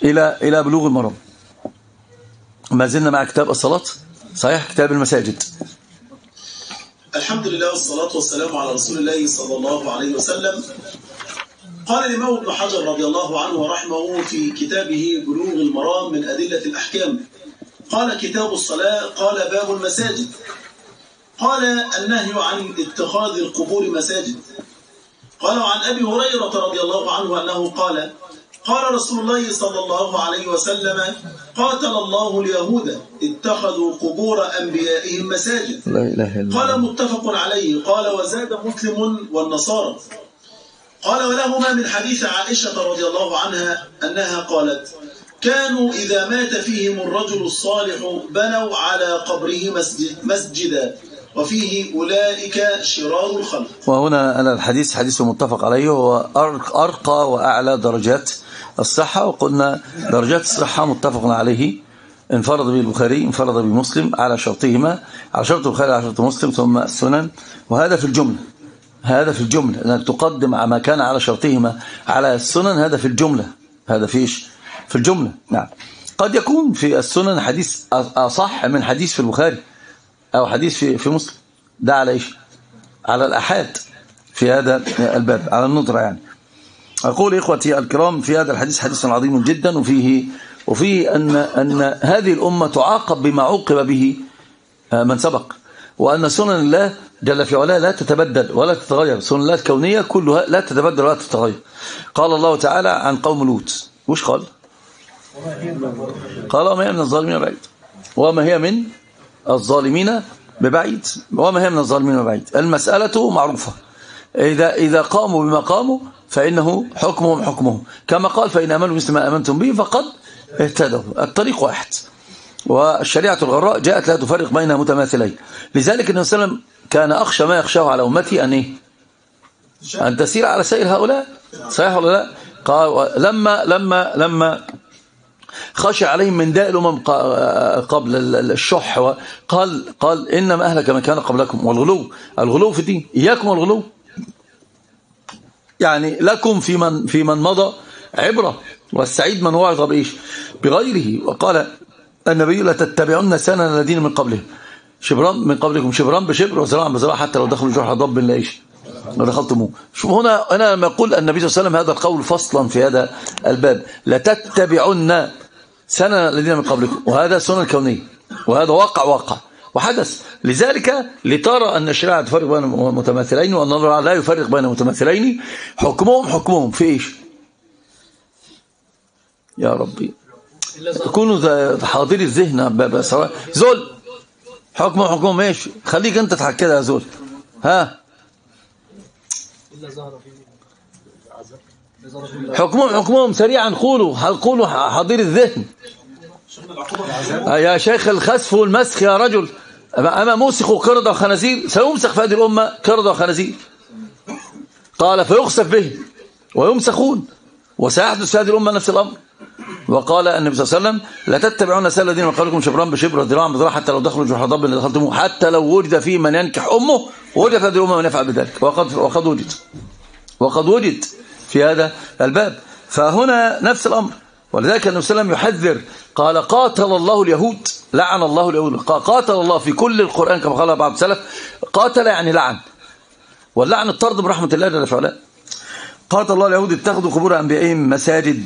إلى إلى بلوغ المرام ما زلنا مع كتاب الصلاة صحيح كتاب المساجد الحمد لله والصلاة والسلام على رسول الله صلى الله عليه وسلم قال الإمام ابن حجر رضي الله عنه ورحمه في كتابه بلوغ المرام من أدلة الأحكام قال كتاب الصلاة قال باب المساجد قال النهي عن اتخاذ القبور مساجد قال عن أبي هريرة رضي الله عنه أنه قال قال رسول الله صلى الله عليه وسلم قاتل الله اليهود اتخذوا قبور أنبيائهم مساجد لا إله إلا قال متفق عليه قال وزاد مسلم والنصارى قال ولهما من حديث عائشة رضي الله عنها أنها قالت كانوا إذا مات فيهم الرجل الصالح بنوا على قبره مسجد مسجدا وفيه أولئك شرار الخلق وهنا أنا الحديث حديث متفق عليه هو أرقى وأعلى درجات الصحة وقلنا درجات الصحة متفق عليه انفرد به البخاري انفرد به مسلم على شرطهما على شرط البخاري على شرط مسلم ثم السنن وهذا في الجملة هذا في الجملة أنك تقدم ما كان على شرطهما على السنن هذا في الجملة هذا فيش في الجملة نعم قد يكون في السنن حديث أصح من حديث في البخاري أو حديث في, في مسلم ده على إيش على الأحاد في هذا الباب على النظرة يعني أقول إخوتي الكرام في هذا الحديث حديث عظيم جدا وفيه وفيه أن, أن هذه الأمة تعاقب بما عوقب به من سبق وأن سنن الله جل في علاه لا تتبدل ولا تتغير سنن الله الكونية كلها لا تتبدل ولا تتغير قال الله تعالى عن قوم لوط وش قال قال وما هي من الظالمين ببعيد وما هي من الظالمين ببعيد وما هي من الظالمين ببعيد المسألة معروفة إذا, إذا قاموا بما قاموا فإنه حكمهم حكمهم كما قال فإن أمنوا مثل ما أمنتم به فقد اهتدوا الطريق واحد والشريعة الغراء جاءت لا تفرق بين متماثلين لذلك النبي صلى الله عليه وسلم كان أخشى ما يخشاه على أمتي أن إيه؟ أن تسير على سائر هؤلاء صحيح ولا لا قال لما لما لما خشى عليهم من داء الأمم قبل الشح قال قال إنما أهلك من كان قبلكم والغلو الغلو في الدين إياكم والغلو يعني لكم في من في من مضى عبرة والسعيد من وعظ بإيش بغيره وقال النبي لا تتبعون سنن الذين من قبلهم شبران من قبلكم شبران بشبر وزراعا بزراعة حتى لو دخلوا جرح ضب لا ايش ما دخلتموه شوف هنا انا لما اقول النبي صلى الله عليه وسلم هذا القول فصلا في هذا الباب لا تتبعن سنن الذين من قبلكم وهذا سنن كونيه وهذا واقع واقع وحدث لذلك لترى أن الشريعة تفرق بين المتماثلين وأن الله لا يفرق بين المتماثلين حكمهم حكمهم في إيش يا ربي تكونوا حاضري الذهن سواء زول حكمهم حكمهم ايش خليك انت تحكي يا زول ها حكمهم حكمهم سريعا قولوا قولوا حاضري الذهن يا شيخ الخسف والمسخ يا رجل أما موسخ قردة وخنازير سيمسخ في هذه الأمة قردة وخنازير قال فيخسف به ويمسخون وسيحدث في هذه الأمة نفس الأمر وقال النبي صلى الله عليه وسلم لا تتبعون سال الذين قالكم شبران بشبر ذراعا بذراع حتى لو دخلوا جحر ضب دخلتموه حتى لو وجد فيه من ينكح أمه وجد في هذه الأمة من يفعل بذلك وقد, وقد وجد وقد وجد في هذا الباب فهنا نفس الأمر ولذلك النبي صلى الله عليه وسلم يحذر قال قاتل الله اليهود لعن الله اليهود قاتل الله في كل القرآن كما قال بعض السلف قاتل يعني لعن واللعن الطرد برحمة الله جل وعلا قاتل الله اليهود اتخذوا قبور أنبيائهم مساجد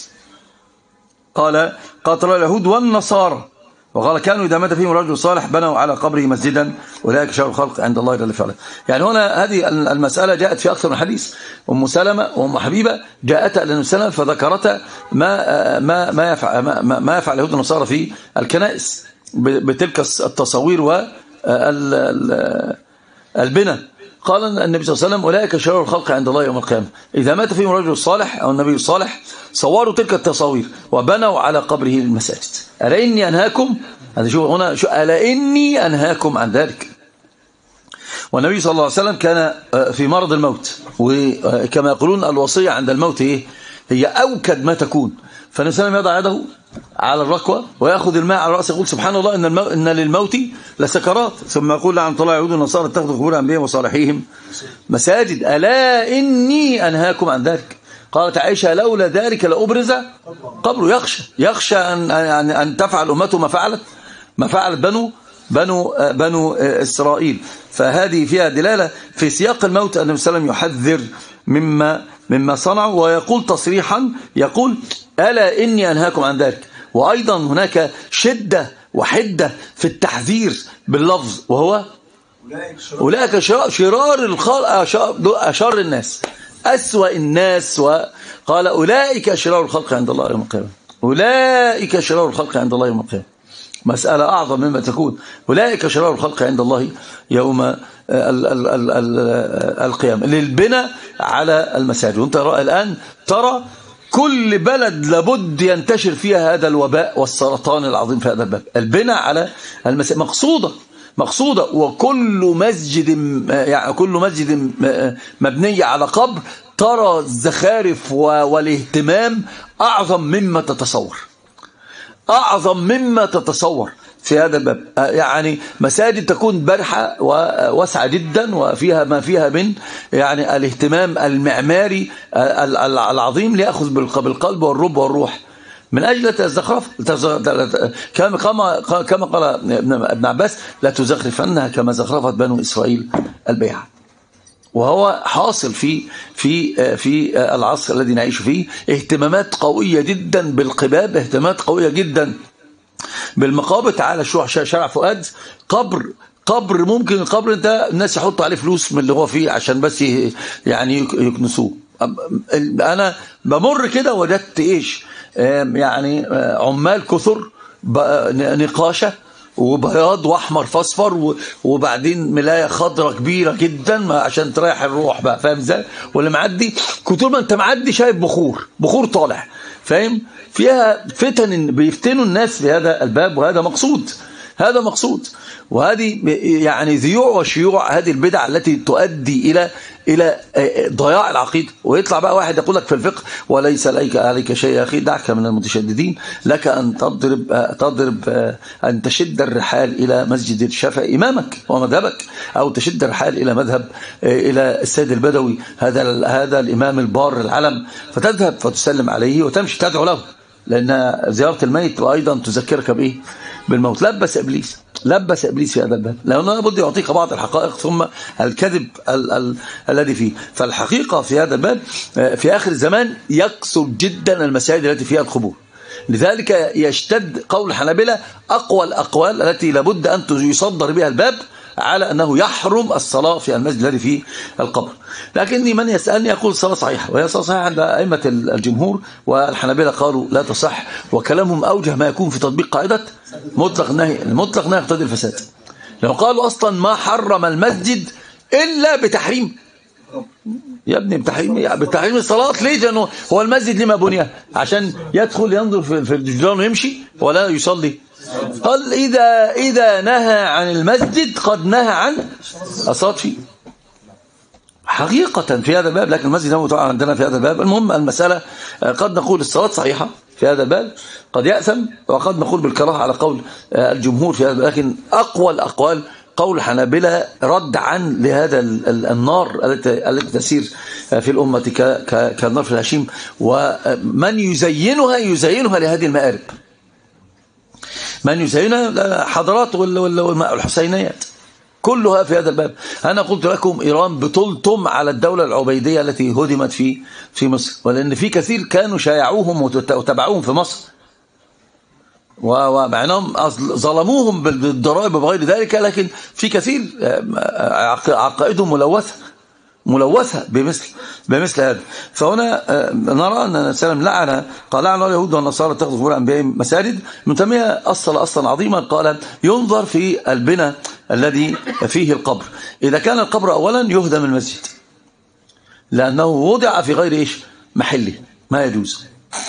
قال قاتل الله اليهود والنصارى وقال كانوا إذا مات فيهم رجل صالح بنوا على قبره مسجدا أولئك شر الخلق عند الله جل وعلا يعني هنا هذه المسألة جاءت في أكثر من حديث أم سلمة وأم حبيبة جاءت إلى النبي صلى فذكرت ما ما ما يفعل ما, ما يفعل اليهود والنصارى في الكنائس بتلك التصاوير والبنى قال النبي صلى الله عليه وسلم أولئك شرار الخلق عند الله يوم القيامة إذا مات فيهم رجل صالح أو النبي الصالح صوروا تلك التصاوير وبنوا على قبره المساجد ألا إني أنهاكم هذا شو هنا شو ألا إني أنهاكم عن ذلك والنبي صلى الله عليه وسلم كان في مرض الموت وكما يقولون الوصية عند الموت إيه هي أوكد ما تكون فالنبي صلى الله عليه وسلم يضع يده على الركوة ويأخذ الماء على رأسه يقول سبحان الله إن, المو... إن للموت لسكرات ثم يقول لعن الله يعود النصارى اتخذوا قبور أنبيائهم وصالحيهم مساجد ألا إني أنهاكم عن ذلك قالت عائشة لولا ذلك لأبرز قبره يخشى يخشى أن, أن, أن تفعل أمته ما فعلت ما فعلت بنو بنو بنو إسرائيل فهذه فيها دلالة في سياق الموت أن النبي صلى الله عليه وسلم يحذر مما مما صنعوا ويقول تصريحا يقول ألا إني أنهاكم عن ذلك وأيضا هناك شدة وحدة في التحذير باللفظ وهو أولئك شرار الخلق أشر الناس أسوأ الناس وقال أولئك شرار الخلق عند الله يوم القيامة أولئك شرار الخلق عند الله يوم القيامة مسألة أعظم مما تكون أولئك شرار الخلق عند الله يوم القيامة للبناء على المساجد وانت الآن ترى كل بلد لابد ينتشر فيها هذا الوباء والسرطان العظيم في هذا الباب البناء على المساجد مقصودة مقصودة وكل مسجد يعني كل مسجد مبني على قبر ترى الزخارف والاهتمام أعظم مما تتصور أعظم مما تتصور في هذا الباب يعني مساجد تكون برحة وواسعة جدا وفيها ما فيها من يعني الاهتمام المعماري العظيم ليأخذ بالقلب والرب والروح من أجل الزخرف كما كما قال ابن عباس لا تزخرفنها كما زخرفت بنو إسرائيل البيعة وهو حاصل في في في العصر الذي نعيش فيه اهتمامات قوية جدا بالقباب اهتمامات قوية جدا بالمقابر تعالى شو شارع فؤاد قبر قبر ممكن القبر ده الناس يحطوا عليه فلوس من اللي هو فيه عشان بس يعني يكنسوه انا بمر كده وجدت ايش يعني عمال كثر نقاشه وبياض واحمر فاصفر وبعدين ملايه خضراء كبيره جدا عشان تريح الروح بقى فاهم ازاي واللي معدي كتر ما انت معدي شايف بخور بخور طالع فاهم فيها فتن بيفتنوا الناس في هذا الباب وهذا مقصود هذا مقصود وهذه يعني ذيوع وشيوع هذه البدع التي تؤدي إلى إلى ضياع العقيدة ويطلع بقى واحد يقول لك في الفقه وليس عليك عليك شيء يا أخي دعك من المتشددين لك أن تضرب تضرب أن تشد الرحال إلى مسجد الشافعي إمامك ومذهبك أو تشد الرحال إلى مذهب إلى السيد البدوي هذا هذا الإمام البار العلم فتذهب فتسلم عليه وتمشي تدعو له لأن زيارة الميت وأيضا تذكرك بإيه بالموت لبس إبليس لبس إبليس في هذا الباب لأنه لابد يعطيك بعض الحقائق ثم الكذب ال ال الذي فيه فالحقيقة في هذا الباب في آخر الزمان يكثر جدا المساجد التي فيها القبور لذلك يشتد قول الحنابلة أقوى الأقوال التي لابد أن يصدر بها الباب على أنه يحرم الصلاة في المسجد الذي فيه القبر لكني من يسألني يقول الصلاة صحيحة وهي صلاة صحيحة عند أئمة الجمهور والحنابلة قالوا لا تصح وكلامهم أوجه ما يكون في تطبيق قاعدة مطلق النهي المطلق نهي يقتضي الفساد لو قالوا أصلا ما حرم المسجد إلا بتحريم يا ابني بتحريم بتحريم الصلاة ليه لأنه هو المسجد لما بني عشان يدخل ينظر في الجدران ويمشي ولا يصلي قال إذا, إذا نهى عن المسجد قد نهى عن الصلاة فيه حقيقة في هذا الباب لكن المسجد هو عندنا في هذا الباب المهم المسألة قد نقول الصلاة صحيحة في هذا الباب قد يأثم وقد نقول بالكراهة على قول الجمهور في هذا لكن أقوى الأقوال قول حنابلة رد عن لهذا النار التي التي تسير في الأمة كالنار في الهشيم ومن يزينها يزينها لهذه المآرب من يزينها حضارات والحسينيات كلها في هذا الباب أنا قلت لكم إيران بطلتم على الدولة العبيدية التي هدمت في في مصر ولأن في كثير كانوا شايعوهم وتبعوهم في مصر ومع انهم ظلموهم بالضرائب وغير ذلك لكن في كثير عقائدهم ملوثه ملوثة بمثل بمثل هذا فهنا نرى أن السلام لعن قال لعن اليهود والنصارى تأخذ قبور أنبيائهم مساجد من تنمية أصل أصلا عظيما قال ينظر في البناء الذي فيه القبر إذا كان القبر أولا يهدم المسجد لأنه وضع في غير إيش محله ما يجوز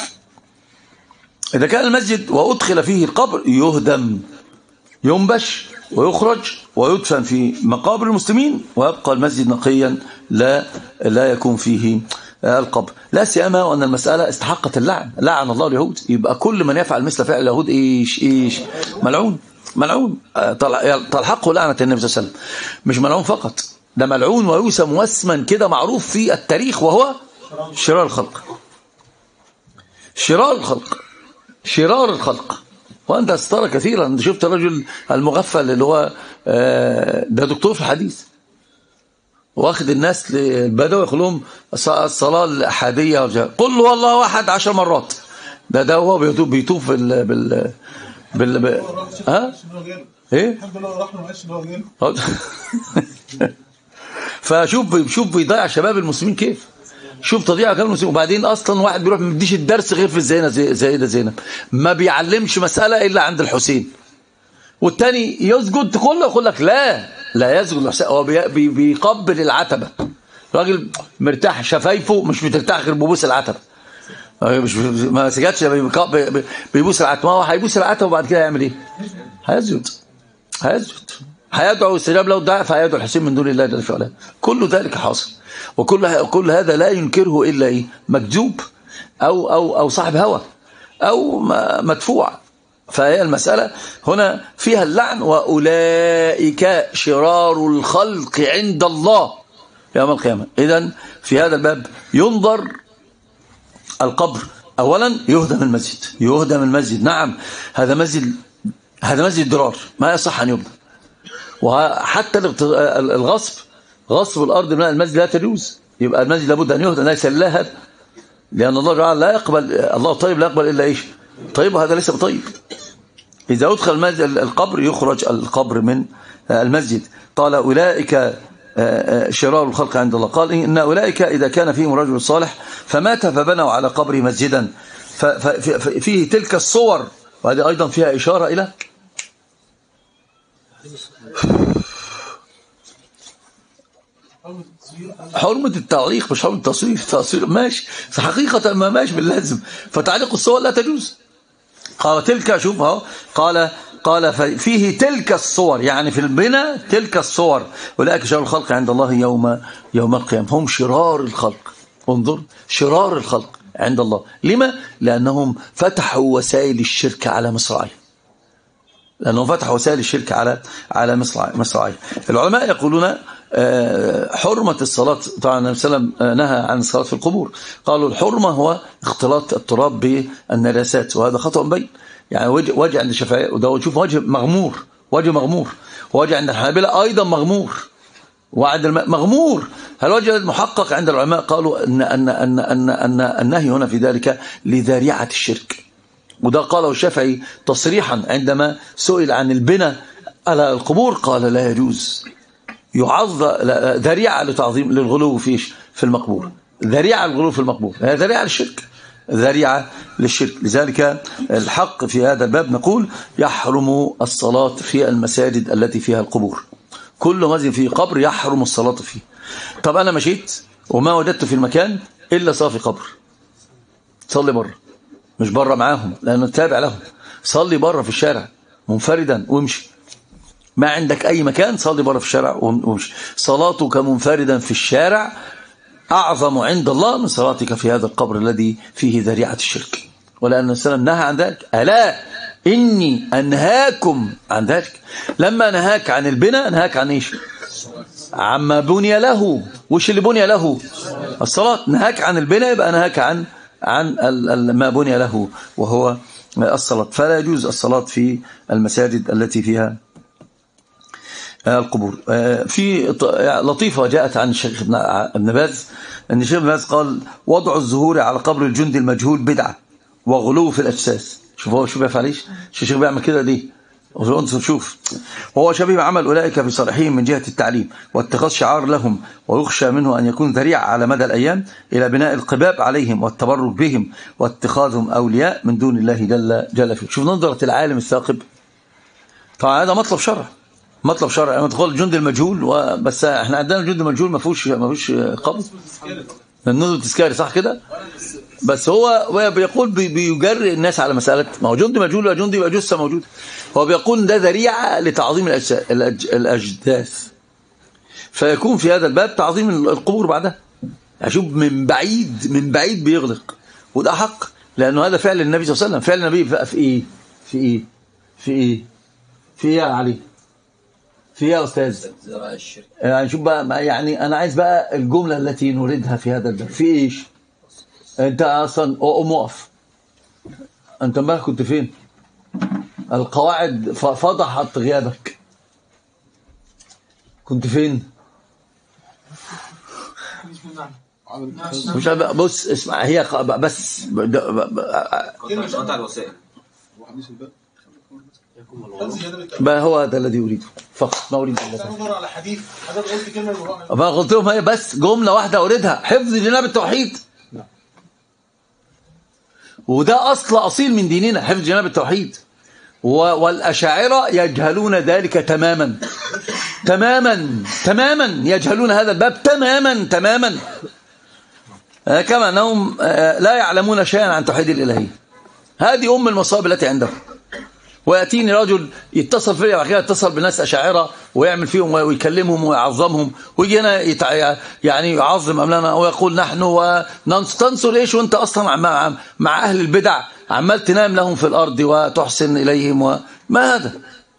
إذا كان المسجد وأدخل فيه القبر يهدم ينبش ويخرج ويدفن في مقابر المسلمين ويبقى المسجد نقيا لا لا يكون فيه القبر لا سيما وأن المسألة استحقت اللعن لعن الله اليهود يبقى كل من يفعل مثل فعل اليهود إيش إيش ملعون ملعون تلحقه لعنة النبي صلى الله عليه وسلم مش ملعون فقط ده ملعون ويوسم واسما كده معروف في التاريخ وهو شرار الخلق شرار الخلق شرار الخلق وأنت سترى كثيرا أنت شفت الرجل المغفل اللي هو آه، ده دكتور في الحديث واخد الناس للبدو يقول الصلاة الأحادية قل والله واحد عشر مرات ده ده هو بيطوف بيطوف بال بال بال ها ايه فشوف شوف بيضيع شباب المسلمين كيف شوف تضيع كلام المسلمين وبعدين اصلا واحد بيروح ما بيديش الدرس غير في الزينه زي ده زينب ما بيعلمش مساله الا عند الحسين والتاني يسجد كله يقول لك لا لا يسجد الحسين هو بيقبل العتبه راجل مرتاح شفايفه مش بترتاح غير ببوس العتبه مش ما سجدش بيبوس العتبه ما هو هيبوس العتبه وبعد كده هيعمل ايه هيسجد هيسجد هيدعو استجاب له الدعاء فهيدعو الحسين من دون الله جل وعلا كل ذلك حاصل وكل كل هذا لا ينكره الا ايه مكذوب او او او صاحب هوى او مدفوع فهي المسألة هنا فيها اللعن وأولئك شرار الخلق عند الله يوم القيامة إذا في هذا الباب ينظر القبر أولا يهدم المسجد يهدم المسجد نعم هذا مسجد هذا مسجد درار ما يصح أن يبنى وحتى الغصب غصب الأرض من المسجد لا تجوز يبقى المسجد لابد أن يهدى ليس لله لأن الله تعالى لا يقبل الله طيب لا يقبل إلا إيش طيب وهذا ليس بطيب إذا أدخل المسجد القبر يخرج القبر من المسجد قال أولئك شرار الخلق عند الله قال إن أولئك إذا كان فيهم رجل صالح فمات فبنوا على قبره مسجدا فيه تلك الصور وهذه أيضا فيها إشارة إلى حرمة التعليق مش حرمة التصوير التصوير ماشي حقيقة ما ماشي باللازم فتعليق الصور لا تجوز قال تلك شوف اهو قال قال فيه تلك الصور يعني في البناء تلك الصور أولئك شرار الخلق عند الله يوم يوم القيامة هم شرار الخلق انظر شرار الخلق عند الله لما؟ لأنهم فتحوا وسائل الشرك على مصراعيه لأنهم فتحوا وسائل الشرك على على مصراعيه العلماء يقولون آه، حرمة الصلاة طبعا النبي صلى الله عليه وسلم نهى عن الصلاة في القبور قالوا الحرمة هو اختلاط التراب بالنجاسات وهذا خطأ بين يعني وجه, وجه عند الشافعية وده شوف وجه مغمور وجه مغمور وجه عند الحنابلة أيضا مغمور وعند الماء مغمور هل وجه المحقق عند العلماء قالوا أن, أن, أن, أن, أن النهي هنا في ذلك لذريعة الشرك وده قاله الشافعي تصريحا عندما سئل عن البناء على القبور قال لا يجوز يعظ ذريعة لتعظيم للغلو فيش في المقبور ذريعة للغلو في المقبور هي ذريعة للشرك ذريعة للشرك لذلك الحق في هذا الباب نقول يحرم الصلاة في المساجد التي فيها القبور كل مسجد فيه قبر يحرم الصلاة فيه طب أنا مشيت وما وجدت في المكان إلا صافي قبر صلي بره مش بره معاهم لأنه تابع لهم صلي بره في الشارع منفردا وامشي ما عندك أي مكان صلي بره في الشارع وامشي صلاتك منفردا في الشارع أعظم عند الله من صلاتك في هذا القبر الذي فيه ذريعة الشرك ولأن السلام نهى عن ذلك ألا إني أنهاكم عن ذلك لما نهاك عن البناء نهاك عن إيش عما بني له وش اللي بني له الصلاة نهاك عن البناء يبقى نهاك عن عن ما بني له وهو الصلاة فلا يجوز الصلاة في المساجد التي فيها القبور آه، في لطيفة جاءت عن الشيخ ابن باز أن الشيخ ابن باز قال وضع الزهور على قبر الجندي المجهول بدعة وغلو في الأجساس شوف هو شو بيفعل ايش الشيخ بيعمل كده دي انظر شوف وهو شبيه عمل أولئك في صالحين من جهة التعليم واتخاذ شعار لهم ويخشى منه أن يكون ذريعة على مدى الأيام إلى بناء القباب عليهم والتبرك بهم واتخاذهم أولياء من دون الله جل, جل فيه شوف نظرة العالم الثاقب طبعا هذا مطلب شرع مطلب شرعي لما تقول الجند المجهول بس احنا عندنا الجند المجهول ما فيهوش ما فيهوش قبض النظر تذكاري صح كده بس هو بيقول بيجرئ الناس على مسألة ما هو جندي مجهول وجندي يبقى جثة موجود هو بيقول ده ذريعة لتعظيم الأجداث فيكون في هذا الباب تعظيم القبور بعدها أشوف من بعيد من بعيد بيغلق وده حق لأنه هذا فعل النبي صلى الله عليه وسلم فعل النبي في إيه في إيه في إيه في إيه يا علي في يا أستاذ يعني شوف بقى يعني أنا عايز بقى الجملة التي نريدها في هذا الباب في إيش أنت أصلا أقوم وقف انت امبارح كنت فين القواعد ف- فضحت غيابك كنت فين مش عارف- بص اسمع هي ق- بس ب- د- ب- ب- قطع الوسائل ما هو هذا الذي اريده فقط ما اريد الا ذلك. نظر على حديث حضرتك قلت كلمه المراءة ما قلت لهم هي بس جمله واحده اريدها حفظ جناب التوحيد وده اصل اصيل من ديننا حفظ جناب التوحيد و- والاشاعره يجهلون ذلك تماما تماما تماما يجهلون هذا الباب تماما تماما آه، كما انهم آه، لا يعلمون شيئا عن توحيد الالهيه هذه ام المصائب التي عندهم وياتيني رجل يتصل فيا بعد كده يتصل بناس اشاعره ويعمل فيهم ويكلمهم ويعظمهم ويجي هنا يتع... يعني يعظم املنا ويقول نحن وتنصر ايش وانت اصلا مع, مع اهل البدع عمال تنام لهم في الارض وتحسن اليهم وما هذا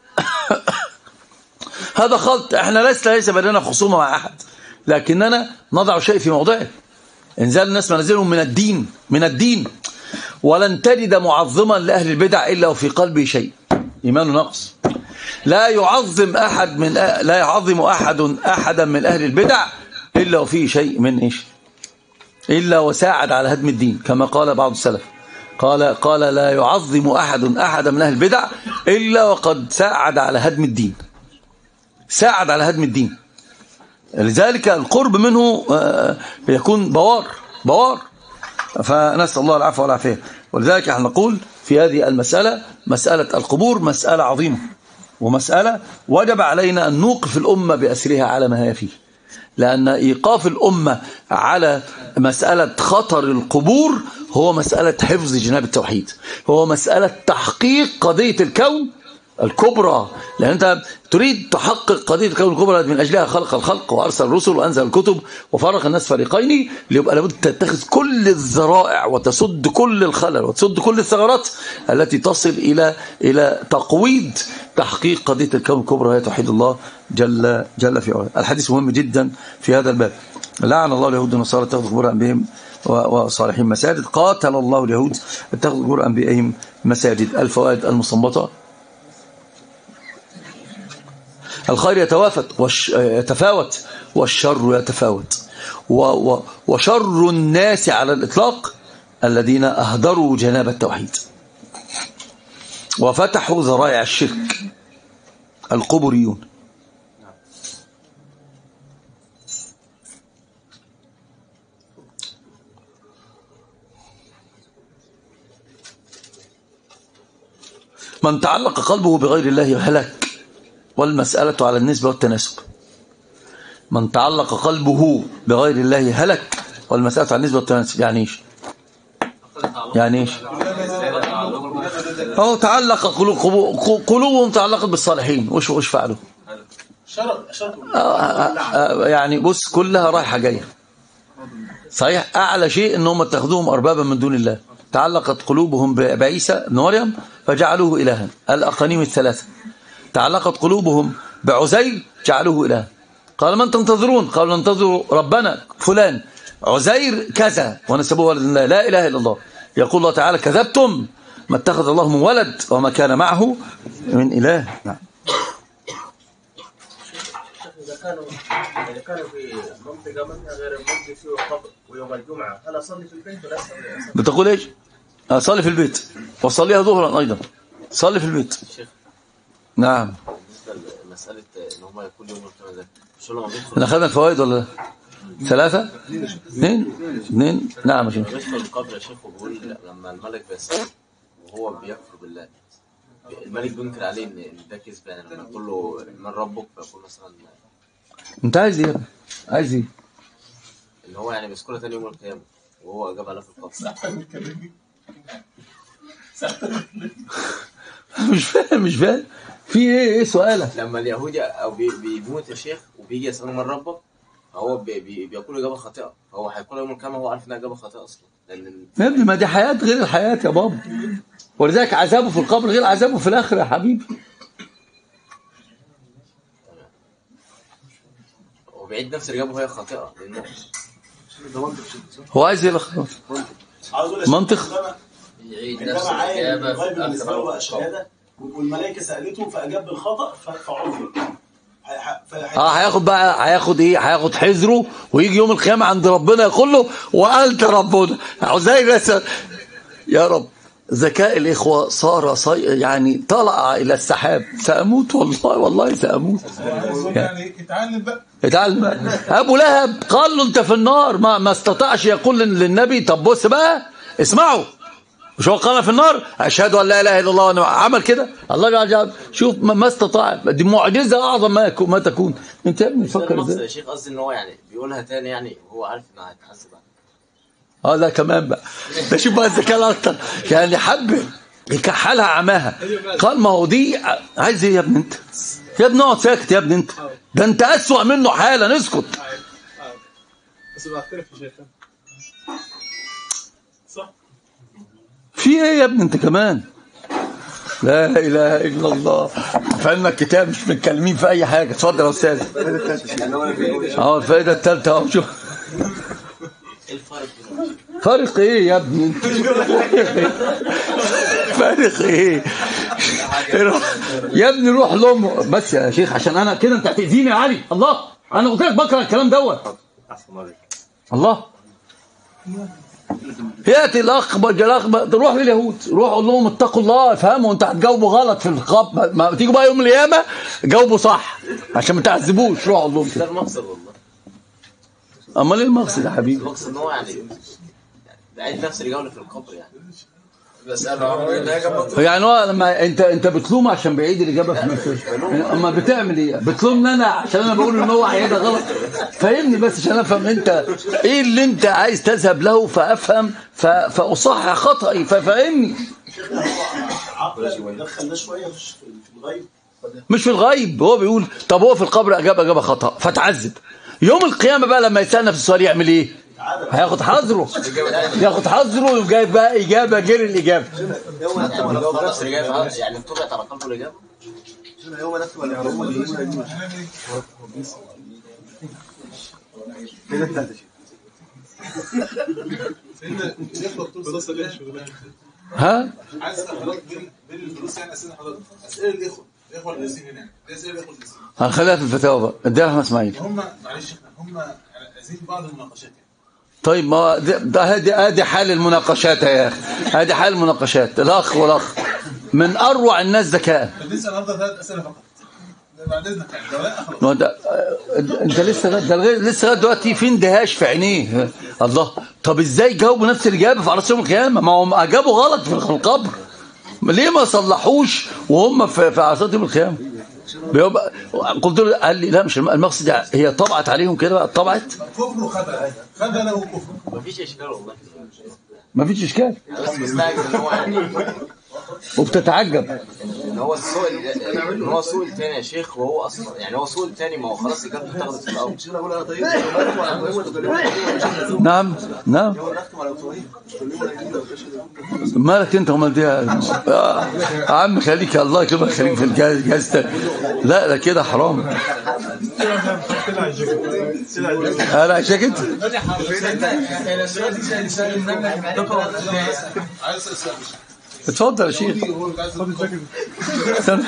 هذا خلط احنا ليس ليس بيننا خصومه مع احد لكننا نضع شيء في موضعه انزال الناس منازلهم من الدين من الدين ولن تجد معظما لأهل البدع إلا وفي قلبه شيء إيمانه نقص لا يعظم أحد من لا يعظم أحد أحدا من أهل البدع إلا وفيه شيء من إيش إلا وساعد على هدم الدين كما قال بعض السلف قال قال لا يعظم أحد أحدا من أهل البدع إلا وقد ساعد على هدم الدين ساعد على هدم الدين لذلك القرب منه آه، يكون بوار بوار فنسأل الله العفو والعافية ولذلك احنا نقول في هذه المسألة مسألة القبور مسألة عظيمة ومسألة وجب علينا أن نوقف الأمة بأسرها على ما هي فيه لأن إيقاف الأمة على مسألة خطر القبور هو مسألة حفظ جناب التوحيد هو مسألة تحقيق قضية الكون الكبرى لأن أنت تريد تحقق قضية الكون الكبرى من أجلها خلق الخلق وأرسل الرسل وأنزل الكتب وفرق الناس فريقين ليبقى لابد تتخذ كل الذرائع وتسد كل الخلل وتسد كل الثغرات التي تصل إلى إلى تقويض تحقيق قضية الكون الكبرى هي توحيد الله جل جل في علاه الحديث مهم جدا في هذا الباب لعن الله اليهود والنصارى اتخذوا قبور أنبيائهم وصالحين مساجد قاتل الله اليهود اتخذوا قبور أنبيائهم مساجد الفوائد المستنبطة الخير يتوافت وش يتفاوت والشر يتفاوت و و وشر الناس على الإطلاق الذين أهدروا جناب التوحيد وفتحوا ذرائع الشرك القبريون من تعلق قلبه بغير الله هلك والمسألة على النسبة والتناسب من تعلق قلبه بغير الله هلك والمسألة على النسبة والتناسب يعني ايش يعني ايش هو تعلق قلوب قلوبهم تعلقت بالصالحين وش وش فعلوا شرط شرط آه، آه، آه، يعني بص كلها رايحة جاية صحيح أعلى شيء أنهم اتخذوهم أربابا من دون الله تعلقت قلوبهم ب- بعيسى بن مريم فجعلوه إلها الأقانيم الثلاثة تعلقت قلوبهم بعزير جعلوه إلها قال من تنتظرون قالوا ننتظر ربنا فلان عزير كذا ونسبوه ولد الله لا إله إلا الله يقول الله تعالى كذبتم ما اتخذ الله من ولد وما كان معه من إله نعم إذا كانوا إذا كانوا في منطقة منها غير المسجد فيه القبر ويوم الجمعة هل أصلي في البيت ولا أصلي أصلي بتقول ايش آه، صلي في البيت وصليها ظهرا ايضا صلي في البيت شيخ نعم بالنسبه لمساله ان هم كل يوم القيامه ده مش لما بيدخل احنا خدنا الفوائد ولا لا؟ ثلاثة اثنين اثنين نعم يا شيخ بيدخل القبر يا شيخ وبيقول لما الملك بيسأل وهو بيكفر بالله الملك بينكر عليه ان إن ده كذب يعني لما يقول له من ربك فيقول مثلا انت عايز ايه يا ابني؟ عايز ايه ان هو يعني بيذكرها تاني يوم القيامه وهو اجاب عليها في القبر مش فاهم مش فاهم في ايه ايه سؤالك لما اليهودي او بي- بيموت يا شيخ وبيجي يسأله من ربك فهو بي بي بيقول اجابه خاطئه فهو هيقول يوم القيامه هو عارف انها اجابه خاطئه اصلا لان يا ابني ما دي حياة غير الحياة يا بابا ولذلك عذابه في القبر غير عذابه في الآخرة يا حبيبي هو بيعيد نفس الاجابه وهي خاطئه لانه هو عايز ايه خلاص عاوز اقول يا منطق. شيخ أسامة، يعيد كان نفس جمع عين الإجابة في الغيب بالنسبه له آخر بقى شهاده والملائكه سالته فاجاب بالخطا ف- فعذر ه- ه- ف- اه هياخد بقى هياخد ايه هياخد حذره ويجي يوم القيامه عند ربنا يقول له وانت ربنا زي الناس يا رب ذكاء الاخوه صار صي... يعني طلع الى السحاب ساموت والله والله ساموت يعني اتعلم بقى اتعلم ابو لهب قال له انت في النار ما ما استطاعش يقول لل- للنبي طب بص بقى اسمعوا مش هو قال في النار اشهد ان لا اله الا الله وانا عمل كده الله جل جلاله شوف ما ما استطاع دي معجزه اعظم ما يكون ما تكون انت يا ابني مش ده تفكر المقصد ازاي يا شيخ قصدي ان هو يعني بيقولها تاني يعني وهو عارف انها هيتحاسب عليها. اه ده كمان بقى ده شوف بقى الذكاء الاكتر يعني حب يكحلها عماها قال ما هو دي عايز ايه يا ابني انت يا ابني اقعد ساكت يا ابني انت ده انت اسوأ منه حالا اسكت بس بعترف يا شيخ صح في ايه يا ابني انت كمان لا اله الا الله فعلنا الكتاب مش متكلمين في اي حاجه اتفضل يا استاذ اه الفائده الثالثه اهو شوف ايه الفرق بين فرق ايه يا ابني انت فرق ايه يا ابني روح لامه بس يا شيخ عشان انا كده انت هتاذيني يا علي الله انا قلت لك بكره الكلام دوت الله ياتي الاخ الاخ تروح لليهود روح قول لهم اتقوا الله افهموا انت هتجاوبوا غلط في الخط ما- ما تيجوا بقى يوم القيامه جاوبوا صح عشان ما تعذبوش روح قول لهم ده كده المقصد والله امال ايه المقصد يا حبيبي المقصد ان هو يعني بعيد نفس الجوله في القبر يعني بسأله عمرو إيه الإجابة يعني هو لما انت انت بتلوم عشان بعيد الاجابه في نفسه اما بتعمل ايه بتلومني انا عشان انا بقول ان هو هيدا غلط فهمني بس عشان افهم انت ايه اللي انت عايز تذهب له فافهم ف- فاصحح خطئي ففهمني عقلا دخل ده شويه في في الغيب مش في الغيب هو بيقول طب هو في القبر اجاب اجابه خطا فتعذب يوم القيامه بقى لما يسال نفس السؤال يعمل ايه هياخد حذره ياخد حذره وجايب بقى اجابه غير الاجابه الجواب نفس الاجابه يعني طبعت على قلبه الاجابه سيدنا شيخ دكتور صلاح الله شغلانه ها عايز اسال حضرتك بين بين الدروس يعني اسئله حضرتك اسئله الاخوه الاخوه الاسيين هنا دي اسئله الاخوه الاسيين هنخليها في الفتاوى بقى اديها احمد اسماعيل هم معلش هم عايزين بعض المناقشات يعني طيب ما ده ده هذه هذه حال المناقشات يا اخي هذه حال المناقشات الاخ والاخ من اروع الناس ذكاء فبنسال النهارده ثلاث اسئله فقط بعد اذنك يعني لو لا خلاص ما ده انت لسه ده لغاية- لسه لغايه دلوقتي في اندهاش في عينيه الله طب ازاي جاوبوا نفس الاجابه في عرس يوم القيامه ما هم اجابوا غلط في القبر ليه ما صلحوش وهم في في عرصات يوم القيامه بيبقى قلت له قال لي لا مش الم- المقصد هي طبعت عليهم كده بقى طبعت كفر وخدع خدع له كفر مفيش اشكال والله ما فيش اشكال انا بس مستعجب ان هو يعني وبتتعجب ان هو السؤال ان هو سؤال تاني يا شيخ وهو اصلا يعني هو سؤال تاني ما هو خلاص اجابته اتاخدت في الاول نعم نعم مالك انت ومال دي يا آه، يا عم خليك الله يكرمك خليك في الجهاز جهاز تاني. لا ده كده حرام انا شاكت عايز اسال اتفضل يا شيخ هو اللي عايز استنى.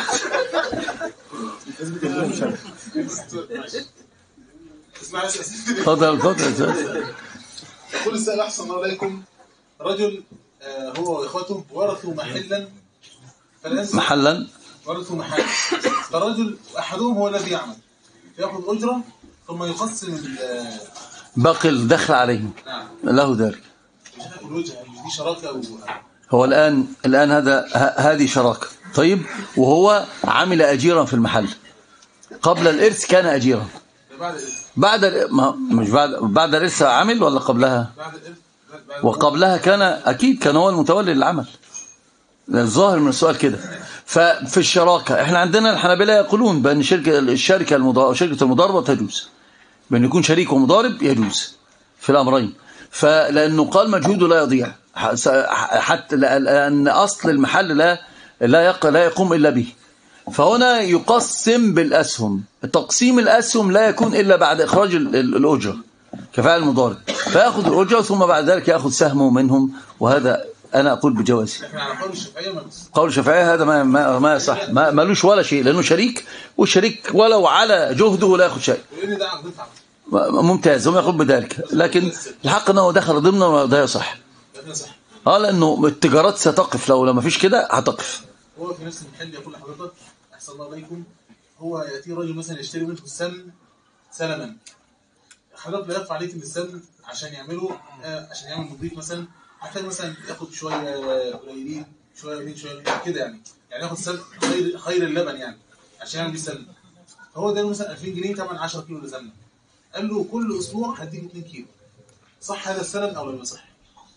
اسمع اسال اتفضل اتفضل يا أستاذ. يقول السائل احسن الله عليكم رجل آه، هو واخوته ورثوا محلا فالناس محلا ورثوا محل فرجل احدهم هو الذي يعمل ياخذ اجره ثم يقسم ال- باقي الدخل عليهم نعم له ذلك الوجه دي شراكه و... هو الآن الآن هذا ه- هذه شراكة طيب وهو عمل أجيرا في المحل قبل الإرث كان أجيرا بعد الإرث بعد ال- ما مش بعد بعد الإرث عمل ولا قبلها بعد الإرث بعد وقبلها كان أكيد كان هو المتولي للعمل الظاهر من السؤال كده ففي الشراكة احنا عندنا الحنابلة يقولون بأن شركة الشركة المضاربة شركة المضاربة تجوز بأن يكون شريك ومضارب يجوز في الأمرين فلأنه قال مجهوده لا يضيع ح- س- حتى لأن أصل المحل لا لا يق- لا يقوم إلا به فهنا يقسم بالأسهم تقسيم الأسهم لا يكون إلا بعد إخراج ال- ال- الأجرة كفاءة المضارب فيأخذ الأجرة ثم بعد ذلك يأخذ سهمه منهم وهذا أنا أقول بجوازه لكن على قول الشافعيه ما بس قول الشافعية هذا ما ما ما صح ما ملوش ولا شيء لأنه شريك والشريك ولو على جهده لا ياخذ شيء لان ده عقد دفع ممتاز هم يقول بذلك لكن الحق أنه دخل ضمن وده يصح لكن صح اه لأنه التجارات ستقف لو لما فيش كده هتقف هو في نفس المحل يقول لحضرتك احسن الله عليكم هو ياتي رجل مثلا يشتري منه السمن سلما حضرتك لا يخفى عليك ان السمن عشان يعمله آه عشان يعمل نظيف مثلا هتلاقي مثلا ياخد شويه قليلين شويه قليلين شويه قليلين كده يعني يعني ياخد سمن خير خير اللبن يعني عشان يعمل بيه سمن هو ده مثلا 2000 جنيه ثمن 10 كيلو سمنه قال له كل اسبوع هديك 2 كيلو صح هذا السلم او لا يصح؟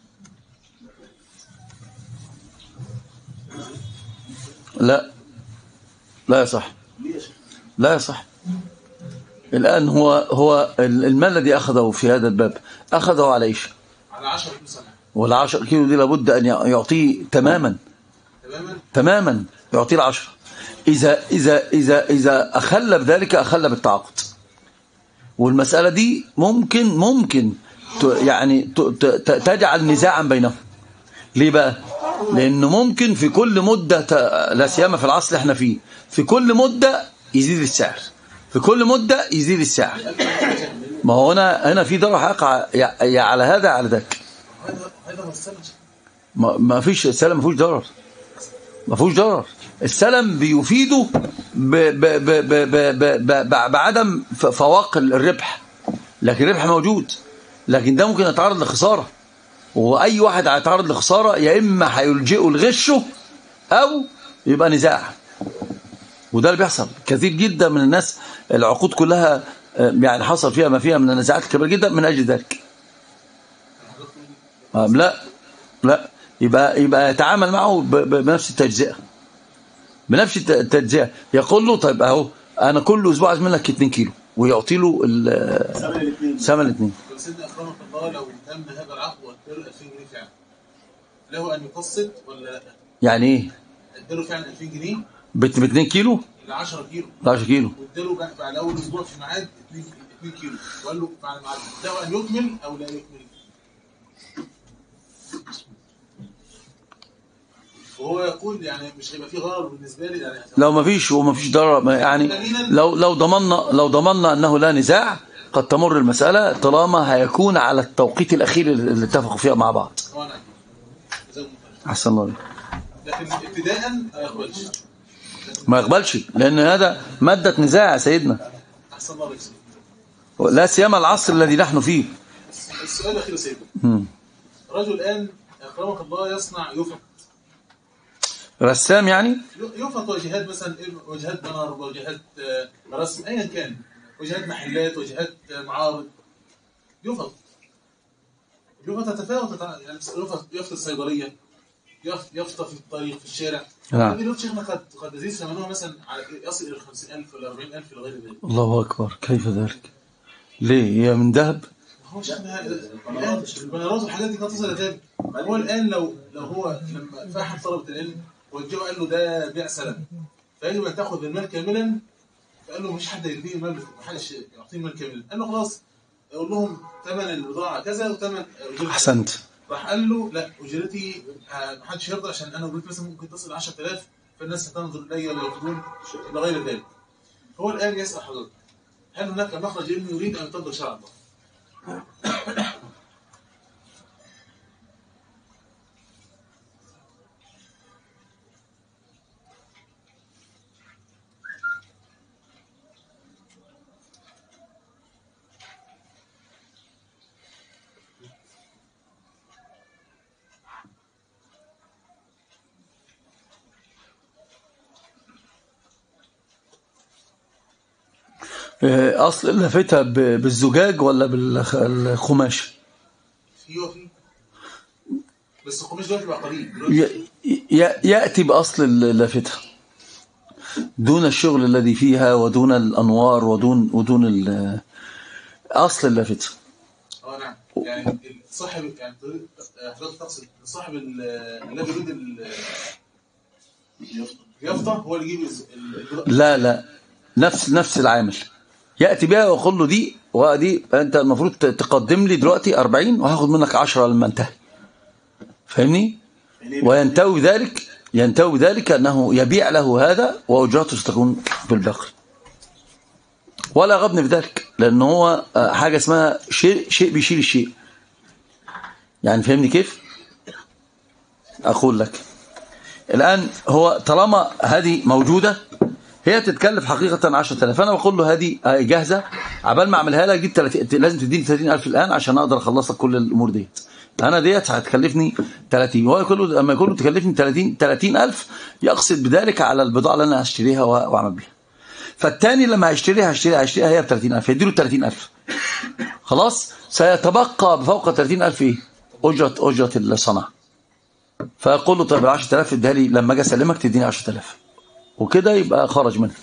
لا لا يصح لا يصح الآن هو هو المال الذي أخذه في هذا الباب أخذه على إيش على 10 كيلو سمنه والعشر كيلو دي لابد أن يعطيه تماما تماما تماما يعطيه العشرة إذا, إذا, إذا, إذا أخل بذلك أخل بالتعاقد والمسألة دي ممكن ممكن ت- يعني ت- ت- تجعل نزاعا بينهم ليه بقى لأنه ممكن في كل مدة ت- لا سيما في العصر اللي احنا فيه في كل مدة يزيد السعر في كل مدة يزيد السعر ما هو هنا هنا في ضرر هيقع يا يا على هذا على ذاك هذا هذا هو السلم ما ما فيش السلم ما فيهوش ضرر ما فيهوش ضرر السلم بيفيده ب ب ب ب ب ب ب ب بعدم ف- فواق الربح لكن الربح موجود لكن ده ممكن يتعرض لخسارة واي واحد هيتعرض لخسارة يا اما هيلجئه لغشه او يبقى نزاع وده اللي بيحصل كثير جدا من الناس العقود كلها آه، يعني حصل فيها ما فيها من النزاعات كبيرة جدا من اجل ذلك آه، لا لا يبقى يبقى يتعامل معه ب- ب- بنفس التجزئه بنفس الت- التجزئه يقول له طيب اهو انا كل اسبوع عايز منك 2 كيلو ويعطي له ال- ثمن الاثنين ثمن الاثنين طب سيدنا اكرمك الله لو تم هذا العقد واداله 2000 جنيه فعلا له ان يقسط ولا لا؟ يعني ايه اداله فعلا 2000 جنيه ب 2 كيلو ل 10 كيلو 10 كيلو واداله بعد بعد اول اسبوع في ميعاد 2 2 كيلو وقال له بعد الميعاد له ان يكمل او لا يكمل وهو يقول يعني مش هيبقى فيه غرر بالنسبه لي يعني لو ما فيش وما فيش ضرر ما- يعني لو لو ضمننا لو ضمننا انه لا نزاع قد تمر المساله طالما هيكون على التوقيت الاخير اللي اتفقوا فيها مع بعض هو نعم جزاكم الله خير. احسن الله عليك. لكن ابتداء ما يقبلش ما يقبلش لان هذا ماده نزاع يا سيدنا احسن الله عليك لا سيما العصر الذي نحن فيه السؤال الاخير يا سيدنا مم. رجل الان اكرمك الله يصنع يفط رسام يعني يفط واجهات مثلا واجهات بنر واجهات آه، رسم ايا كان واجهات محلات واجهات آه، معارض يفط اليفط تتفاوت تتع- يعني يفط يفط الصيدليه يفط يفط في الطريق في الشارع نعم. هذه اليفط شيخنا قد قد يزيد ثمنها مثلا على يصل الى 50000 ولا 40000 الى غير ذلك الله أكبر كيف ذلك ليه هي من ذهب هو شيخنا الان البنرات والحاجات دي كانت تصل الى ذلك هو الان لو لو هو لما فاحم طلبه العلم وجهه قال له ده بيع سلم فيجب ان تاخذ المال كاملا فقال له مش حد يديني المال ما حدش يعطيني المال كاملا قال له خلاص اقول لهم ثمن البضاعه كذا وثمن أجرتي. أحسنت راح قال له لا اجرتي آه، ما حدش يرضى عشان انا اجرتي مثلا ممكن تصل 10000 فالناس هتنظر الي ويرفضون الى غير ذلك هو الان يسال حضرتك هل هناك مخرج علمي يريد ان يطبق شرع الله؟ آه، أصل اللافتة ب- بالزجاج ولا بالخماش في وفي بس القماش دلوقتي بقى قليل دلوقتي ي- ي- يأتي بأصل اللافتة دون الشغل الذي فيها ودون الأنوار ودون ودون ال- أصل اللافتة اه نعم يعني صاحب يعني تريد- حضرتك تقصد صاحب ال- الذي يريد ال- اليافطه هو اللي يجيب الز- ال- لا لا نفس نفس العامل يأتي بها ويقول له دي ودي أنت المفروض ت- تقدم لي دلوقتي 40 وهاخد منك 10 لما انتهي فاهمني وينتوي ذلك ينتوي ذلك أنه يبيع له هذا وأجرته ستكون في الباقي ولا غبن في ذلك لأن هو آه، حاجة اسمها شيء شيء بيشيل الشيء يعني فهمني كيف أقول لك الآن هو طالما هذه موجودة هي تتكلف حقيقة 10000 فأنا بقول له هذه جاهزة عبال ما أعملها لك جيب 30 لازم تديني 30000 الآن عشان أقدر أخلص لك كل الأمور ديت أنا ديت هتكلفني 30 وهو يقول له لما يقول له تكلفني 30 30000 يقصد بذلك على البضاعة اللي أنا هشتريها وأعمل بيها فالتاني لما هيشتريها هيشتريها هيشتريها هي ب 30000 يديله 30000 خلاص سيتبقى بفوق 30000 ايه أجرة أجرة الصنع فيقول له طيب ال 10000 اديها لي لما اجي اسلمك تديني 10000 وكده يبقى خرج منها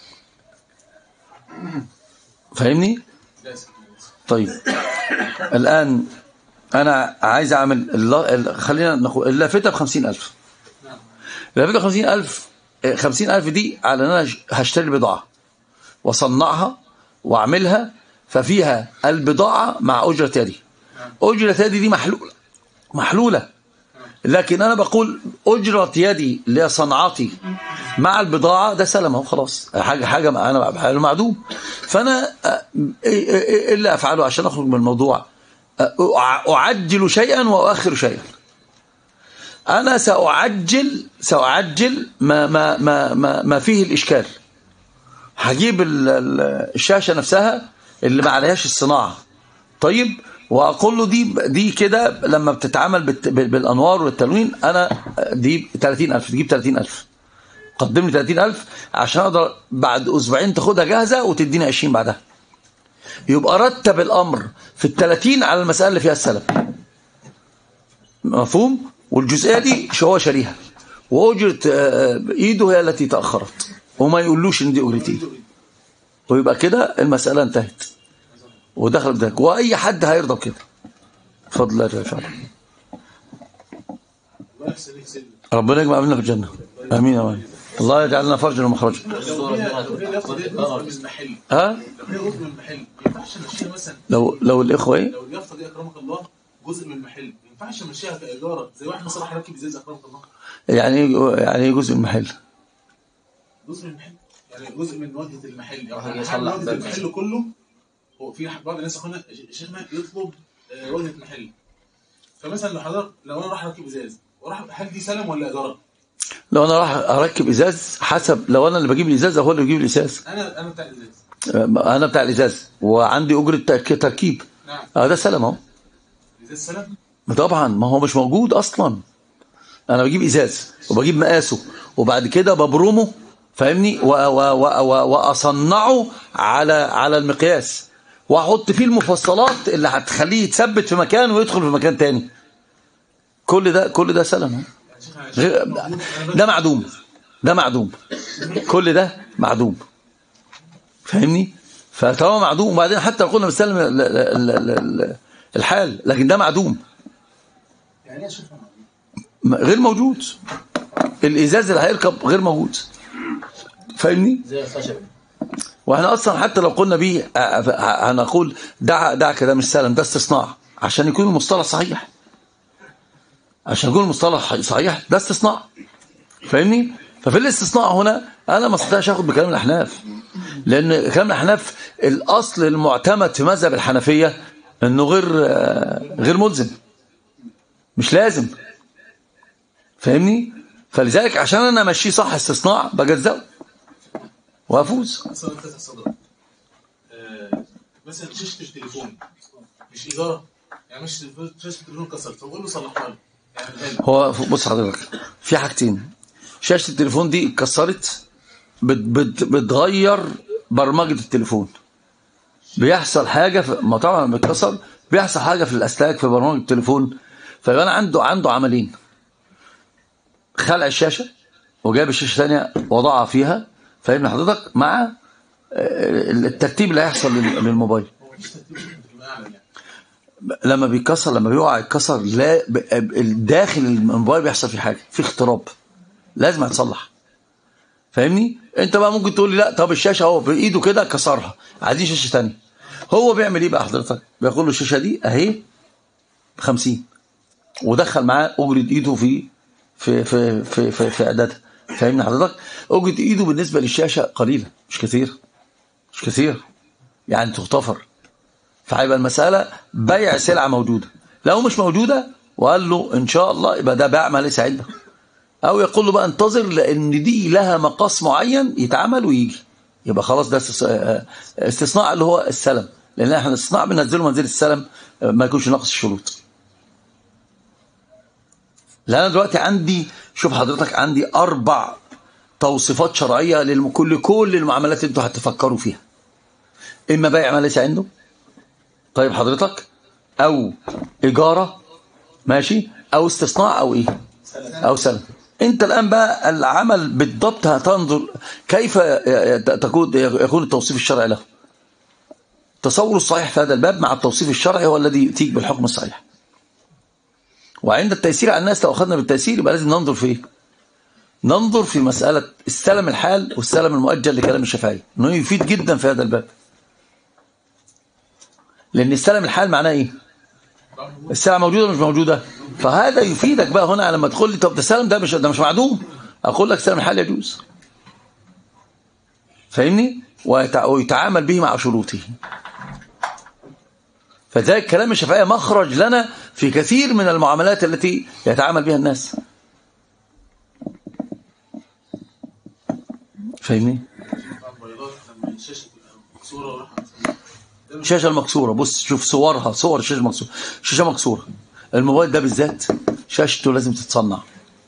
فاهمني طيب الآن أنا عايز أعمل الل- خلينا نقول اللافتة ب 50000 اللافتة ب 50000 50000 دي على أن أنا هشتري البضاعة وصنعها وأعملها ففيها البضاعة مع أجرة يدي أجرة يدي دي محلولة محلولة لكن أنا بقول أجرة يدي اللي هي صنعتي مع البضاعة ده سلم اهو خلاص حاجة حاجة أنا بحاله معدوم فأنا آه، إيه إيه إيه اللي أفعله عشان أخرج من الموضوع آه، أع- أعجل شيئا وأؤخر شيئا أنا سأعجل سأعجل ما ما ما ما, ما فيه الإشكال هجيب ال- ال- الشاشة نفسها اللي ما عليهاش الصناعة طيب واقول له دي دي كده لما بتتعامل بالت- بالانوار والتلوين انا دي 30000 تجيب 30000 قدم لي 30000 عشان اقدر بعد اسبوعين تاخدها جاهزه وتديني 20 بعدها يبقى رتب الامر في ال 30 على المساله اللي فيها السلم مفهوم والجزئيه دي شو هو شاريها واجره آه، ايده هي التي تاخرت وما يقولوش ان دي اجره ايده ويبقى كده المساله انتهت ودخل بذلك واي حد هيرضى بكده بفضل الله جل وعلا الله يحسن لك سيدنا ربنا يجمع بينا في الجنه امين يا رب الله يجعلنا فرجا ومخرجا لو هي لو هي اليافطه دي جزء من المحل ها لو هي جزء من المحل ما ينفعش نمشيها مثلا لو لو الاخوه ايه لو اليافطه دي اكرمك الله جزء من المحل ما ينفعش امشيها كايجاره زي واحد مثلا راح يركب ازاز اكرمك الله يعني إيه- يعني إيه جزء من المحل جزء من المحل يعني جزء من واجهه المحل واحد يعني يصلح واجهه باب المحل كله هو في بعض الناس اخوانا شيخنا يطلب آه، واجهه محل فمثلا لو حضرتك لو انا راح اركب ازاز وراح هل دي سلم ولا ايجاره؟ لو انا راح اركب ازاز حسب لو انا اللي بجيب الازاز هو اللي بيجيب الازاز انا انا بتاع الازاز انا بتاع الازاز وعندي اجره ترك- تركيب نعم اه ده سلام اهو ازاز سلم طبعا ما هو مش موجود اصلا انا بجيب ازاز وبجيب مقاسه وبعد كده ببرمه فاهمني و- و- و- و- واصنعه على على المقياس واحط فيه المفصلات اللي هتخليه يتثبت في مكان ويدخل في مكان تاني كل ده كل ده سلام اهو. يعني شيخنا غير- موجود. أنا بس- ده معدوم ده معدوم كل ده معدوم فاهمني فطالما معدوم وبعدين حتى لو قلنا بنسلم ال- ال- ال- ال- الحال لكن ده معدوم يعني ايه يا شيخنا م- غير موجود الازاز اللي هيركب غير موجود فاهمني زي الخشب واحنا اصلا حتى لو قلنا بيه آه، آه، هنقول دع دعك ده مش سلم ده استصناع عشان يكون المصطلح صحيح عشان يكون المصطلح صحيح ده استصناع فاهمني ففي الاستصناع هنا انا ما استطيعش اخد بكلام الاحناف لان كلام الاحناف الاصل المعتمد في مذهب الحنفيه انه غير آه، غير ملزم مش لازم فاهمني فلذلك عشان انا امشيه صح استصناع بجزأه وافوز اصلا انت تصدر آه، مثلا شاشه التليفون مش ايجاره يعني مش تليفون- شاشه التليفون كسرت فبقول له صلحها لي يعني غالي هو بص حضرتك في حاجتين شاشة التليفون دي اتكسرت بت بت بتغير برمجة التليفون بيحصل حاجة في ما طبعا لما بيتكسر بيحصل حاجة في الأسلاك في برمجة التليفون فيبقى أنا عنده عنده عملين خلع الشاشة وجاب الشاشة ثانية وضعها فيها فاهمني حضرتك مع آه، الترتيب اللي هيحصل لل- للموبايل هو مفيش ترتيب بتبقى اعلى يعني لما بيتكسر لما بيقع يتكسر لا ب- داخل الموبايل بيحصل فيه حاجه في اختراب لازم هتصلح فاهمني انت بقى ممكن تقول لي لا طب الشاشه اهو بايده كده كسرها عايزين شاشه ثانيه هو بيعمل ايه بقى حضرتك بيقول له الشاشه دي اهي ب 50 ودخل معاه اجره ايده في في في في في, في اعدادها فاهمني حضرتك اوجد ايده بالنسبه للشاشه قليله مش كثير مش كثير يعني تغتفر فهيبقى المساله بيع سلعه موجوده لو مش موجوده وقال له ان شاء الله يبقى ده بيع ما ليس عنده او يقول له بقى انتظر لان دي لها مقاس معين يتعمل ويجي يبقى خلاص ده استس- آه، استثناء اللي هو السلم لان احنا الاستثناء بننزله منزل السلم آه، ما يكونش ناقص الشروط لان انا دلوقتي عندي شوف حضرتك عندي اربع توصيفات شرعيه لكل كل المعاملات اللي انتوا هتفكروا فيها اما بيع ما ليس عنده طيب حضرتك او اجاره ماشي او استثناء او ايه او سلم انت الان بقى العمل بالضبط هتنظر كيف تكون يكون التوصيف الشرعي له التصور الصحيح في هذا الباب مع التوصيف الشرعي هو الذي ياتيك بالحكم الصحيح وعند التيسير على الناس لو اخذنا بالتيسير يبقى لازم ننظر في ايه ننظر في مسألة السلم الحال والسلم المؤجل لكلام الشافعي انه يفيد جدا في هذا الباب لان السلم الحال معناه ايه السلعة موجودة مش موجودة فهذا يفيدك بقى هنا لما تقول لي طب ده السلم ده مش ده مش معدوم اقول لك سلم الحال يجوز فاهمني ويتع- ويتعامل به مع شروطه فذلك كلام الشافعية مخرج لنا في كثير من المعاملات التي يتعامل بها الناس فاهمني الموبايلات لما الشاشه تبقى مكسوره وراح الشاشه المكسوره بص شوف صورها صور الشاشه المكسوره شاشه مكسوره الموبايل ده بالذات شاشته لازم تتصنع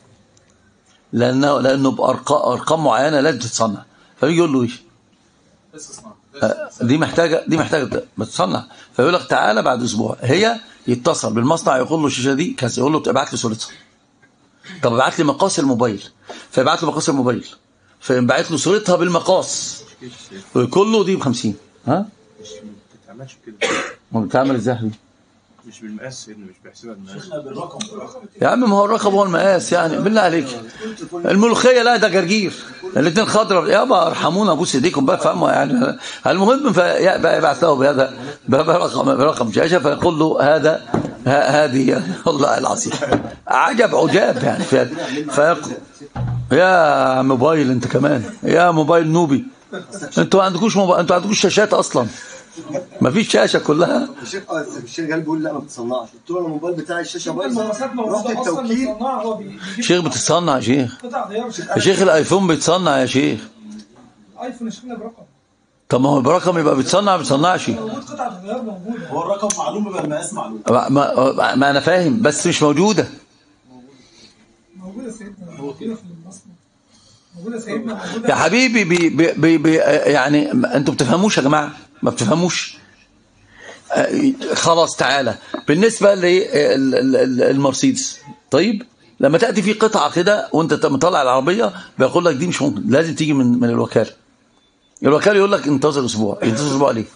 لانه لانه بارقام ارقام معينه لازم تتصنع فيجي يقول له ايه بس اصنع آه، دي محتاجه دي محتاجه بتصنع فيقول لك تعالى بعد اسبوع هي يتصل بالمصنع يقول له الشاشه دي كذا يقول له ابعت لي صورتها طب ابعت لي مقاس الموبايل فيبعت له مقاس الموبايل فيبعت له صورتها بالمقاس ويقول له دي ب 50 ها مش ما بتتعملش كده ما بتعمل ازاي يا حبيبي؟ مش بالمقاس سيدنا مش بيحسبها بالمقاس يا عم ما هو الرقم هو المقاس يعني بالله عليك الملوخيه لا ده جرجير الاثنين خضرا يابا ارحمونا ابوس ايديكم بقى فهموا يعني المهم بقى يبعث له بهذا برقم برقم شاشه فيقول له هذا ه- هذه والله العظيم عجب عجاب يعني في هذا فيقول يا موبايل انت كمان يا موبايل نوبي انتوا ما عندكوش موبايل انتوا ما عندكوش شاشات اصلا ما فيش شاشه كلها الشيخ آه، الشيخ قال بيقول لا ما بتصنعش قلت له أنا الموبايل بتاعي الشاشه بايظه رحت التوكيل هو بيجيب شيخ بتتصنع يا شيخ قطع غيار يا شيخ الايفون بيتصنع يا شيخ ايفون اشترينا برقم طب ما هو برقم يبقى بيتصنع ما بيتصنعش موجود قطعة غيار موجودة هو الرقم معلوم يبقى المقاس معلوم ما, ما, ما انا فاهم بس مش موجوده موجودة سيدنا موجودة في المصنع موجودة سيدنا موجودة يا حبيبي بي بي بي بي يعني انتوا بتفهموش يا جماعه ما بتفهموش آه، خلاص تعالى بالنسبه للمرسيدس طيب لما تاتي في قطعه كده وانت مطلع العربيه بيقول لك دي مش ممكن لازم تيجي من من الوكاله الوكاله يقول لك انتظر اسبوع انتظر اسبوع ليه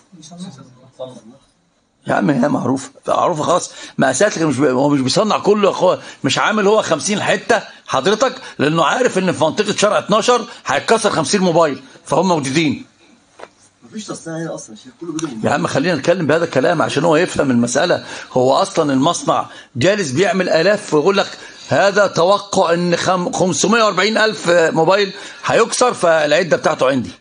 يا عم هي معروفه معروفه خلاص مقاسات لكن مش بي- هو مش بيصنع كله يا اخويا مش عامل هو 50 حته حضرتك لانه عارف ان في منطقه شارع 12 هيتكسر 50 موبايل فهم موجودين مفيش تصنيع هنا اصلا يا شيخ كله بيجي من يا عم خلينا نتكلم بهذا الكلام عشان هو يفهم المسألة هو أصلا المصنع جالس بيعمل آلاف ويقول لك هذا توقع ان خم- 540 ألف موبايل هيكسر فالعدة بتاعته عندي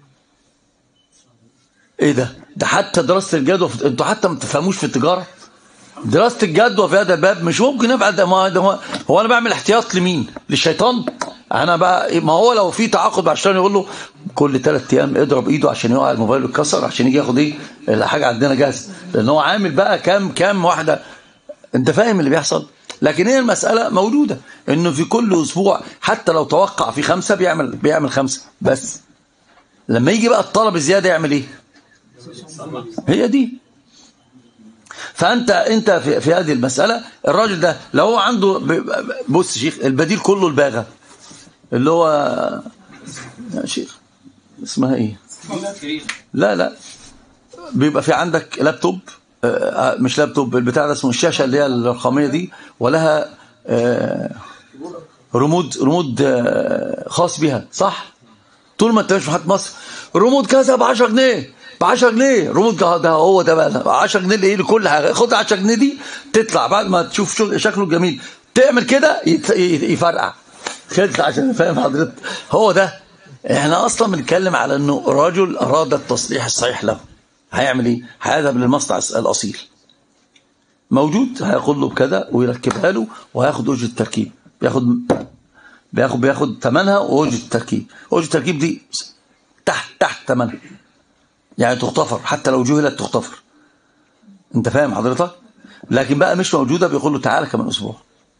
ايه ده ده حتى دراسة الجدوى في... انتوا حتى ما تفهموش في التجارة دراسة الجدوى في هذا الباب مش ممكن ابعد ما ده هو, هو انا بعمل احتياط لمين للشيطان انا بقى ما هو لو في تعاقد مع الشيطان يقول له كل ثلاث ايام اضرب ايده عشان يقع الموبايل يتكسر عشان يجي ياخد ايه الحاجه عندنا جاهزه لان هو عامل بقى كام كام واحده انت فاهم اللي بيحصل لكن هي المساله موجوده انه في كل اسبوع حتى لو توقع في خمسه بيعمل بيعمل خمسه بس لما يجي بقى الطلب الزياده يعمل ايه هي دي فانت انت في, في هذه المساله الراجل ده لو هو عنده ب- بص يا شيخ البديل كله الباغه اللي هو يا شيخ اسمها ايه لا لا بيبقى في عندك لابتوب آه، مش لابتوب البتاع ده اسمه الشاشه اللي هي الرقميه دي ولها آه، رمود رمود آه، خاص بها صح طول ما انت مش في محطه مصر رمود كذا ب 10 جنيه ب 10 جنيه رمود ده ده هو ده بقى 10 جنيه لايه لكل حاجه خد 10 جنيه دي تطلع بعد ما تشوف شغل- شكله جميل تعمل كده يت- يت- يفرقع كده عشان فاهم حضرتك هو ده احنا اصلا بنتكلم على انه رجل اراد التصليح الصحيح له هيعمل ايه هيذهب للمصنع الاصيل موجود هياخد له بكذا ويركبها له وهياخد اجره التركيب بياخد بياخد بياخد ثمنها واجره التركيب اجره التركيب دي تحت تحت ثمنها يعني تغتفر حتى لو جهلت تغتفر انت فاهم حضرتك لكن بقى مش موجوده بيقول له تعالى كمان اسبوع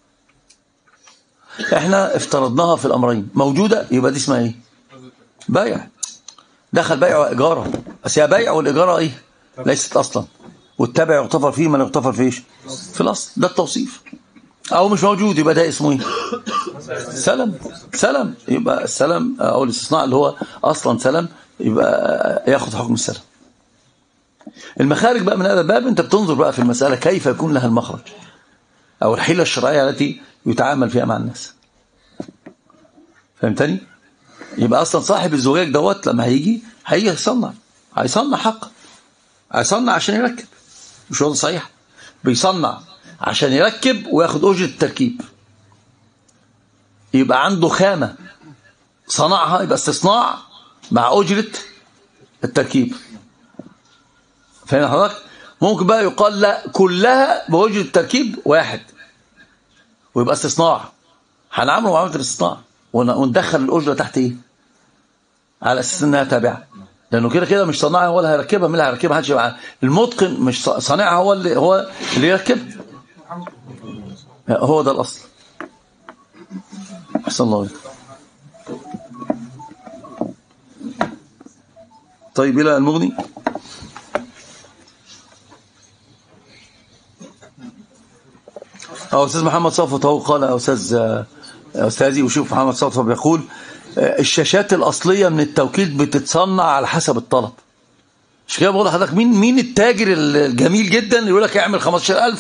احنا افترضناها في الامرين موجوده يبقى دي اسمها ايه بيع دخل بيع واجاره بس هي بيع والاجاره ايه ليست اصلا والتابع يغتفر فيه ما لا يغتفر فيش في الاصل ده التوصيف او مش موجود يبقى ده اسمه ايه سلم سلم يبقى السلم او الاستثناء اللي هو اصلا سلم يبقى ياخذ حكم السلم المخارج بقى من هذا الباب انت بتنظر بقى في المساله كيف يكون لها المخرج او الحيله الشرعيه التي يتعامل فيها مع الناس فهمتني يبقى اصلا صاحب الزجاج دوت لما هيجي هيجي يصنع هيصنع حق هيصنع عشان يركب مش هو ده صحيح بيصنع عشان يركب وياخد اجره التركيب يبقى عنده خامه صنعها يبقى استصناع مع اجره التركيب فاهم حضرتك ممكن بقى يقال لا كلها بوجه التركيب واحد ويبقى استصناع هنعمله معامله الاستثناء ون- وندخل الاجره تحت ايه على اساس انها تابعه لانه كده كده مش صناعها ولا هيركبها مين اللي هيركبها محدش يبقى المتقن مش ص- صانعها هو اللي هو اللي يركب هو ده الاصل احسن الله عليك. طيب الى المغني أو أستاذ محمد صفوت هو قال يا أستاذ يا أستاذي وشوف محمد صفوت بيقول آه، الشاشات الأصلية من التوكيل بتتصنع على حسب الطلب مش كده بقول لحضرتك مين مين التاجر الجميل جدا اللي يقول لك اعمل 15000